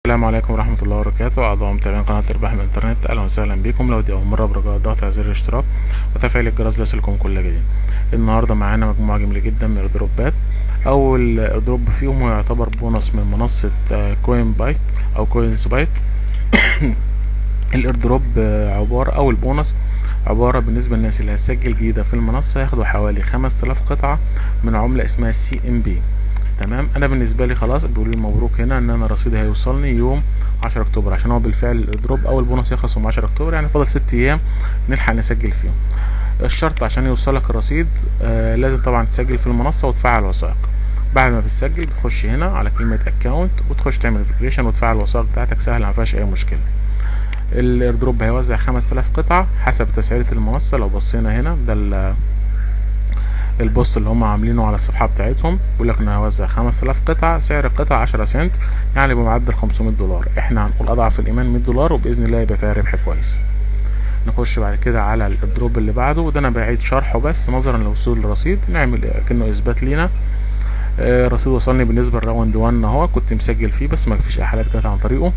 السلام عليكم ورحمة الله وبركاته أعضاء متابعين قناة إرباح من الإنترنت أهلا وسهلا بكم لو دي أول مرة برجاء الضغط على زر الاشتراك وتفعيل الجرس ليصلكم كل جديد النهاردة معانا مجموعة جميلة جدا من الإيردروبات أول إيردروب فيهم هو يعتبر بونص من منصة آه، كوين بايت أو كوينز بايت الإيردروب آه، عبارة أو البونص عبارة بالنسبة للناس اللي هتسجل جديدة في المنصة ياخدوا حوالي خمس آلاف قطعة من عملة اسمها سي ام بي تمام انا بالنسبه لي خلاص بيقولوا لي مبروك هنا ان انا رصيدي هيوصلني يوم 10 اكتوبر عشان هو بالفعل الدروب او البونص يخلص يوم 10 اكتوبر يعني فاضل 6 ايام نلحق نسجل فيهم الشرط عشان يوصلك الرصيد آه لازم طبعا تسجل في المنصه وتفعل وثائق بعد ما بتسجل بتخش هنا على كلمه اكونت وتخش تعمل فيكريشن وتفعل الوثائق بتاعتك سهله ما فيهاش اي مشكله الايردروب هيوزع 5000 قطعه حسب تسعيره المنصه لو بصينا هنا ده ال- البوست اللي هم عاملينه على الصفحه بتاعتهم بيقول لك انه هيوزع 5000 قطعه سعر القطعه 10 سنت يعني بمعدل 500 دولار احنا هنقول اضعف الايمان 100 دولار وباذن الله يبقى فيها ربح كويس نخش بعد كده على الدروب اللي بعده وده انا بعيد شرحه بس نظرا لوصول الرصيد نعمل كأنه اثبات لينا آه، الرصيد وصلني بالنسبه للراوند 1 اهو كنت مسجل فيه بس ما فيش احالات جت عن طريقه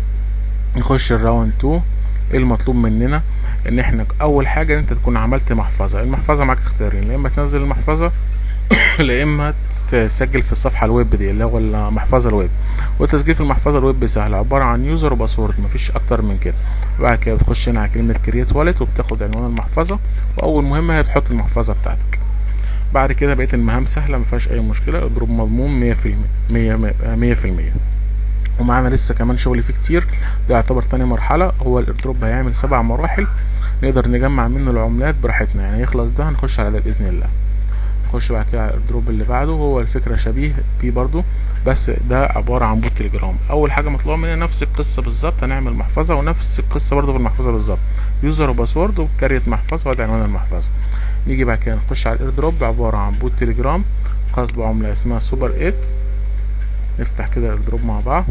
نخش الراوند 2 ايه المطلوب مننا ان احنا اول حاجه ان انت تكون عملت محفظه المحفظه معاك اختيارين يا اما تنزل المحفظه يا اما تسجل في الصفحه الويب دي اللي هو المحفظه الويب والتسجيل في المحفظه الويب سهل عباره عن يوزر وباسورد مفيش اكتر من كده بعد كده بتخش هنا على كلمه كريت والت وبتاخد عنوان المحفظه واول مهمه هي تحط المحفظه بتاعتك بعد كده بقيه المهام سهله مفيهاش اي مشكله اضرب مضمون 100% 100% 100% ومعانا لسه كمان شغل فيه كتير ده يعتبر تاني مرحلة هو الايردروب هيعمل سبع مراحل نقدر نجمع منه العملات براحتنا يعني يخلص ده هنخش على ده بإذن الله نخش بعد كده على الايردروب اللي بعده هو الفكرة شبيه بيه برضو بس ده عبارة عن بوت تليجرام أول حاجة مطلوبة مننا نفس القصة بالظبط هنعمل محفظة ونفس القصة برضو في المحفظة بالظبط يوزر وباسورد وكارية محفظة وادي عنوان المحفظة نيجي بعد كده نخش على الايردروب عبارة عن بوت تليجرام خاص بعملة اسمها سوبر 8 نفتح كده الايردروب مع بعض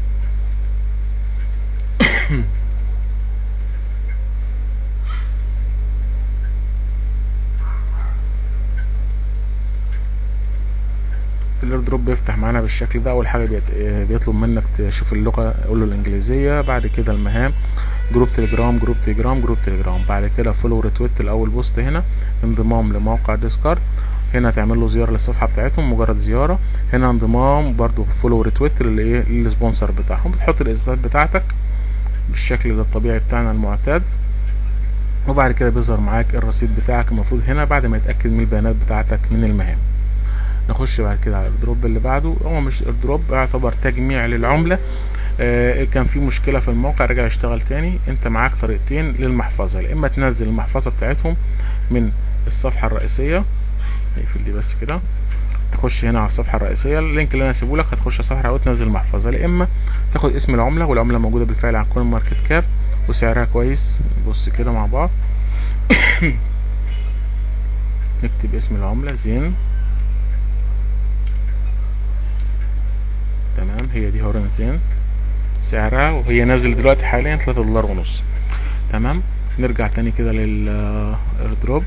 الايردروب بيفتح معانا بالشكل ده اول حاجه بيت- آه، بيطلب منك تشوف اللغه قول له الانجليزيه بعد كده المهام جروب تليجرام جروب تليجرام جروب تليجرام بعد كده فولو ريتويت الاول بوست هنا انضمام لموقع ديسكارد هنا تعمل له زياره للصفحه بتاعتهم مجرد زياره هنا انضمام برضو فولو ريتويت للايه للسبونسر بتاعهم بتحط الاثباتات بتاعتك بالشكل ده الطبيعي بتاعنا المعتاد وبعد كده بيظهر معاك الرصيد بتاعك المفروض هنا بعد ما يتاكد من البيانات بتاعتك من المهام نخش بعد كده على الايردروب اللي بعده هو مش ايردروب يعتبر تجميع للعمله آه كان في مشكله في الموقع رجع يشتغل تاني انت معاك طريقتين للمحفظه يا اما تنزل المحفظه بتاعتهم من الصفحه الرئيسيه نقفل دي بس كده تخش هنا على الصفحه الرئيسيه اللينك اللي انا هسيبه لك هتخش على الصفحه وتنزل المحفظه يا اما تاخد اسم العمله والعمله موجوده بالفعل على كل ماركت كاب وسعرها كويس بص كده مع بعض نكتب اسم العمله زين تمام هي دي هورن زين سعرها وهي نازل دلوقتي حاليا تلاتة دولار ونص تمام نرجع تاني كده للايردروب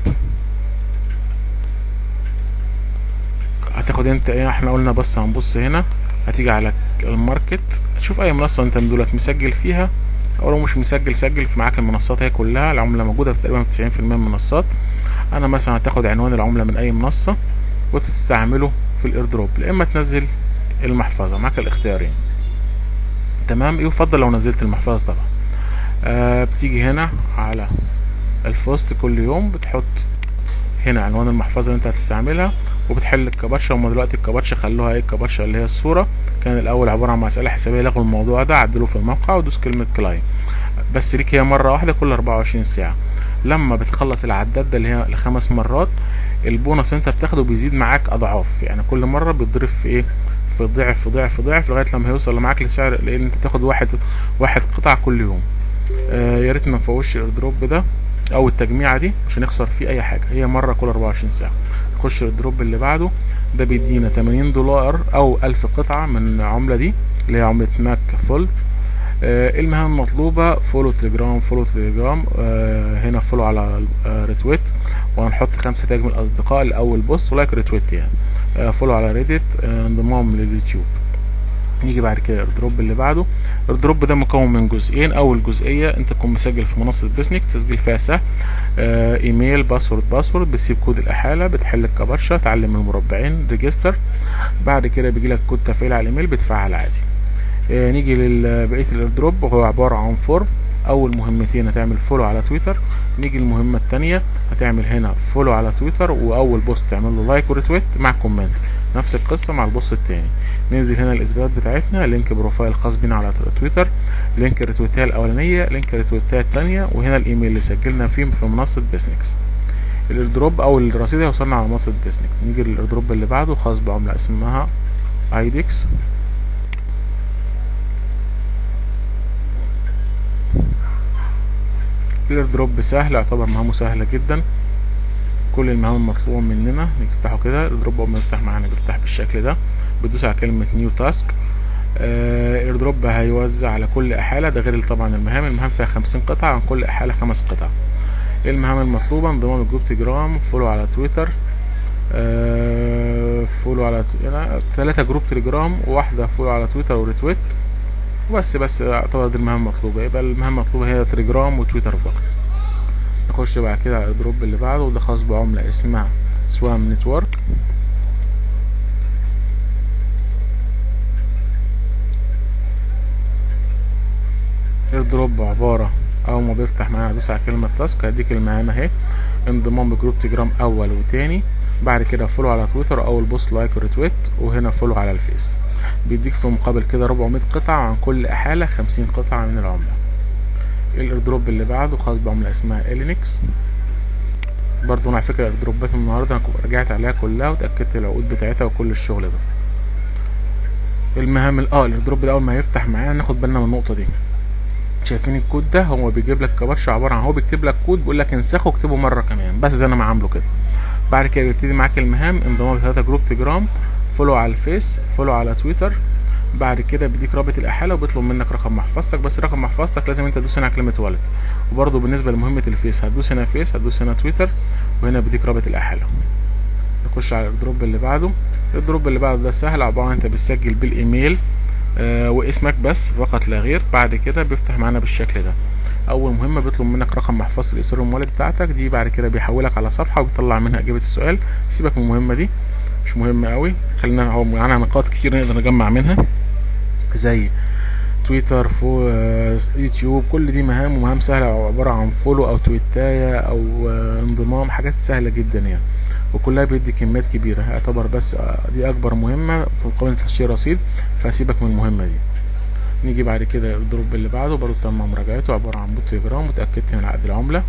هتاخد انت ايه احنا قلنا بس هنبص هنا هتيجي على الماركت تشوف اي منصه انت من دولت مسجل فيها او لو مش مسجل سجل في معاك المنصات هي كلها العمله موجوده في تقريبا 90% من المنصات انا مثلا هتاخد عنوان العمله من اي منصه وتستعمله في الايردروب يا اما تنزل المحفظه معاك الاختيارين تمام يفضل لو نزلت المحفظه طبعا آه بتيجي هنا على الفوست كل يوم بتحط هنا عنوان المحفظه اللي انت هتستعملها وبتحل الكباتشا هما دلوقتي الكباتشا خلوها ايه الكباتشا اللي هي الصوره كان الاول عباره عن مساله حسابيه لغوا الموضوع ده عدلوه في الموقع ودوس كلمه كلاين بس ليك هي مره واحده كل 24 ساعه لما بتخلص العداد ده اللي هي لخمس مرات البونص انت بتاخده بيزيد معاك اضعاف يعني كل مره بتضرب في ايه في ضعف في ضعف في ضعف لغايه لما هيوصل معاك لسعر لان انت تاخد واحد واحد قطعه كل يوم آه يا ريت ما نفوتش الايردروب ده او التجميعه دي مش هنخسر فيه اي حاجه هي مره كل 24 ساعه نخش الايردروب اللي بعده ده بيدينا 80 دولار او 1000 قطعه من العمله دي اللي هي عمله ماك فولد آه المهام المطلوبة فولو تليجرام فولو تليجرام آه هنا فولو على آه ريتويت وهنحط خمسة تاج من الأصدقاء لأول بوست ولايك ريتويت يعني آه فولو على ريديت آه انضمام لليوتيوب نيجي بعد كده الايردروب اللي بعده الايردروب ده مكون من جزئين اول جزئيه انت تكون مسجل في منصه بيسنك تسجيل فيها سهل آه ايميل باسورد باسورد بتسيب كود الاحاله بتحل الكبرشه تعلم المربعين ريجستر بعد كده بيجي لك كود تفعيل على الايميل بتفعل عادي آه نيجي لبقيه الايردروب وهو عباره عن فورم اول مهمتين هتعمل فولو على تويتر نيجي المهمه الثانيه هتعمل هنا فولو على تويتر واول بوست تعمل له لايك وريتويت مع كومنت نفس القصه مع البوست الثاني ننزل هنا الاثبات بتاعتنا لينك بروفايل خاص بينا على تويتر لينك الريتويتات الاولانيه لينك الريتويتات الثانيه وهنا الايميل اللي سجلنا فيه في منصه بيسنكس الايردروب او الرصيد هيوصلنا على منصه بيسنكس نيجي للايردروب اللي بعده خاص بعمله اسمها ايدكس الايردروب سهل يعتبر مهامه سهله جدا كل المهام المطلوبه مننا نفتحه كده الايردروب اول ما يفتح معانا بيفتح بالشكل ده بتدوس على كلمه نيو تاسك الايردروب هيوزع على كل احاله ده غير طبعا المهام المهام فيها خمسين قطعه عن كل احاله خمس قطع المهام المطلوبه انضمام لجروب تجرام فولو على تويتر آه فولو على ثلاثة جروب تليجرام وواحدة فولو على تويتر وريتويت وبس بس اعتبر دي المهام المطلوبة يبقى المهام المطلوبة هي تليجرام وتويتر فقط نخش بعد كده على الجروب اللي بعده وده خاص بعملة اسمها سوام نتورك ايردروب عبارة اول ما بيفتح معانا ادوس على كلمة تاسك هديك المهام اهي انضمام بجروب تجرام اول وتاني بعد كده فولو على تويتر اول بوست لايك وريتويت وهنا فولو على الفيس بيديك في مقابل كده 400 قطعة عن كل احالة 50 قطعة من العملة الايردروب اللي بعده خاص بعملة اسمها الينكس برضو على فكرة الايردروبات النهاردة انا رجعت عليها كلها وتأكدت العقود بتاعتها وكل الشغل ده المهام اه الايردروب ده اول ما يفتح معانا ناخد بالنا من النقطة دي شايفين الكود ده هو بيجيب لك كبرش عباره عن هو بيكتب لك كود بيقول لك انسخه واكتبه مره كمان بس زي انا ما عامله كده بعد كده بيبتدي معاك المهام انضمام لثلاثة جروب تجرام فولو على الفيس فولو على تويتر بعد كده بيديك رابط الاحاله وبيطلب منك رقم محفظتك بس رقم محفظتك لازم انت تدوس هنا على كلمه والت وبرده بالنسبه لمهمه الفيس هتدوس هنا فيس هتدوس هنا تويتر وهنا بيديك رابط الاحاله نخش على الدروب اللي بعده الدروب اللي بعده ده سهل عباره عن انت بتسجل بالايميل آه واسمك بس فقط لا غير بعد كده بيفتح معانا بالشكل ده اول مهمه بيطلب منك رقم محفظه الايثيريوم والد بتاعتك دي بعد كده بيحولك على صفحه وبيطلع منها اجابه السؤال سيبك من المهمه دي مش مهمه قوي خلينا هو معانا نقاط كتير نقدر نجمع منها زي تويتر فو آه يوتيوب كل دي مهام ومهام سهله عباره عن فولو او تويتايه او آه انضمام حاجات سهله جدا يعني وكلها بيدي كميات كبيرة اعتبر بس دي أكبر مهمة في مقابلة تسجيل رصيد فسيبك من المهمة دي نيجي بعد كده الدروب اللي بعده برضه تم مراجعته عبارة عن بوت تليجرام وتأكدت من عقد العملة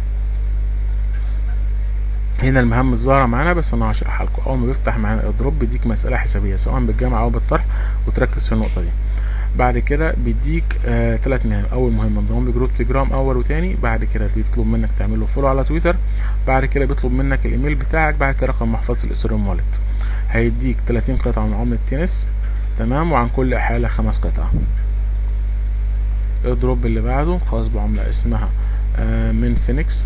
هنا المهام الظاهرة معانا بس أنا هشرحها لكم أول ما بيفتح معانا الدروب بيديك مسألة حسابية سواء بالجمع أو بالطرح وتركز في النقطة دي بعد كده بيديك آه ثلاث مهام اول مهمه انضمام بجروب تجرام اول وتاني بعد كده بيطلب منك تعمل له فولو على تويتر بعد كده بيطلب منك الايميل بتاعك بعد كده رقم محفظه الاثيريوم والت هيديك 30 قطعه من عمله تنس تمام وعن كل حاله خمس قطع الدروب اللي بعده خاص بعمله اسمها آه من فينيكس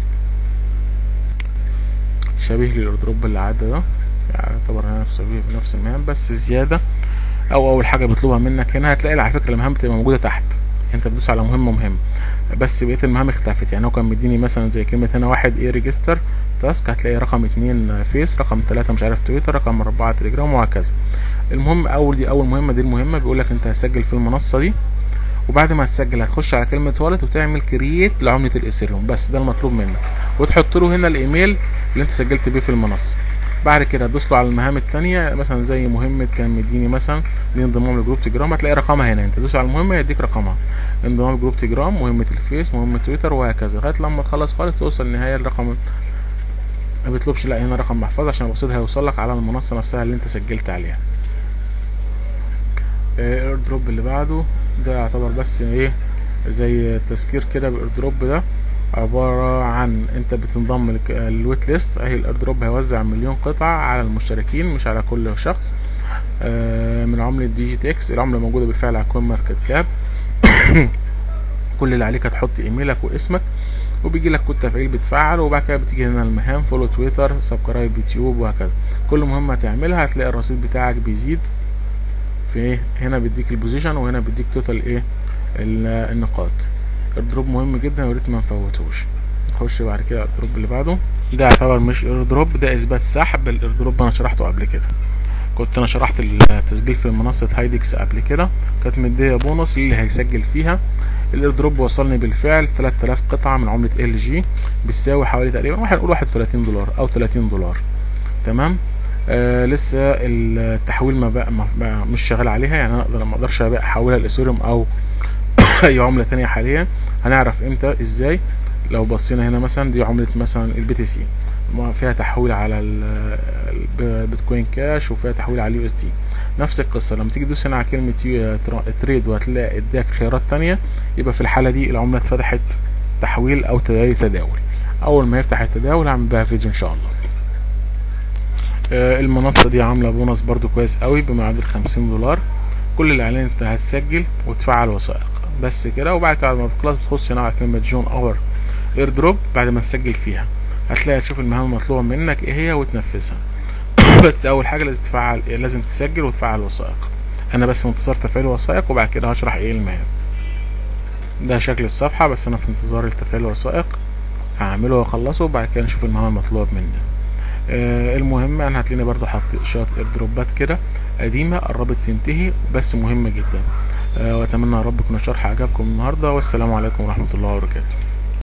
شبيه للايردروب اللي عدى ده يعني يعتبر نفس نفس المهام بس زياده او اول حاجه بيطلبها منك هنا هتلاقي على فكره المهام بتبقى موجوده تحت انت بتدوس على مهمه مهمه بس بقيه المهام اختفت يعني هو كان مديني مثلا زي كلمه هنا واحد ايه ريجستر تاسك هتلاقي رقم اتنين فيس رقم تلاتة مش عارف تويتر رقم اربعة تليجرام وهكذا المهم اول دي اول مهمه دي المهمه بيقول لك انت هتسجل في المنصه دي وبعد ما تسجل هتخش على كلمه والت وتعمل كرييت لعمله الاثيريوم بس ده المطلوب منك وتحط له هنا الايميل اللي انت سجلت بيه في المنصه بعد كده هتدوس له على المهام التانية مثلا زي مهمة كان مديني مثلا انضمام لجروب تجرام هتلاقي رقمها هنا انت تدوس على المهمة يديك رقمها انضمام لجروب تجرام مهمة الفيس مهمة تويتر وهكذا لغاية لما تخلص خالص توصل لنهاية الرقم ما بيطلبش لا هنا رقم محفظة عشان الرصيد هيوصل لك على المنصة نفسها اللي انت سجلت عليها الايردروب اللي بعده ده يعتبر بس ايه زي تذكير كده بالايردروب ده عبارة عن انت بتنضم للويت ليست اهي الايردروب هيوزع مليون قطعة على المشتركين مش على كل شخص من عملة دي جي تي اكس العملة موجودة بالفعل على كوين ماركت كاب كل اللي عليك هتحط ايميلك واسمك وبيجي لك كود تفعيل بتفعله وبعد كده بتيجي هنا المهام فولو تويتر سبسكرايب يوتيوب وهكذا كل مهمة تعملها هتلاقي الرصيد بتاعك بيزيد في ايه هنا بيديك البوزيشن وهنا بيديك توتال ايه ال- النقاط الايردروب مهم جدا وياريت ما نفوتوش نخش بعد كده على الايردروب اللي بعده ده يعتبر مش ايردروب ده اثبات سحب الايردروب انا شرحته قبل كده كنت انا شرحت التسجيل في منصة هايدكس قبل كده كانت مدية بونص للي هيسجل فيها الايردروب وصلني بالفعل 3000 قطعة من عملة ال جي بتساوي حوالي تقريبا واحد نقول 31 دولار او 30 دولار تمام آه لسه التحويل ما بقى ما ما مش شغال عليها يعني انا اقدر ما اقدرش بقى احولها لاثيريوم او اي عمله تانية حاليا هنعرف امتى ازاي لو بصينا هنا مثلا دي عمله مثلا البي تي سي فيها تحويل على ال- البيتكوين كاش وفيها تحويل على اليو اس دي نفس القصه لما تيجي تدوس هنا على كلمه يو- ترا- تريد وهتلاقي اداك خيارات تانية يبقى في الحاله دي العمله اتفتحت تحويل او تداول تداول اول ما يفتح التداول هعمل بها فيديو ان شاء الله آه، المنصة دي عاملة بونص برضو كويس قوي بما يعادل خمسين دولار كل الاعلان انت هتسجل وتفعل وثائق بس كده وبعد كده بعد ما بتخلص بتخش هنا على كلمة جون اور اير دروب بعد ما تسجل فيها هتلاقي تشوف المهام المطلوبة منك ايه هي وتنفذها بس اول حاجة لازم تفعل لازم تسجل وتفعل وثائق انا بس منتظر تفعيل وثائق وبعد كده هشرح ايه المهام ده شكل الصفحة بس انا في انتظار التفعيل الوثائق هعمله واخلصه وبعد كده نشوف المهام المطلوبة مني آه المهم انا هتلاقيني برضو حاطط شوية ايردروبات كده قديمة قربت تنتهي بس مهمة جدا آه واتمنى يا رب يكون الشرح عجبكم النهاردة والسلام عليكم ورحمة الله وبركاته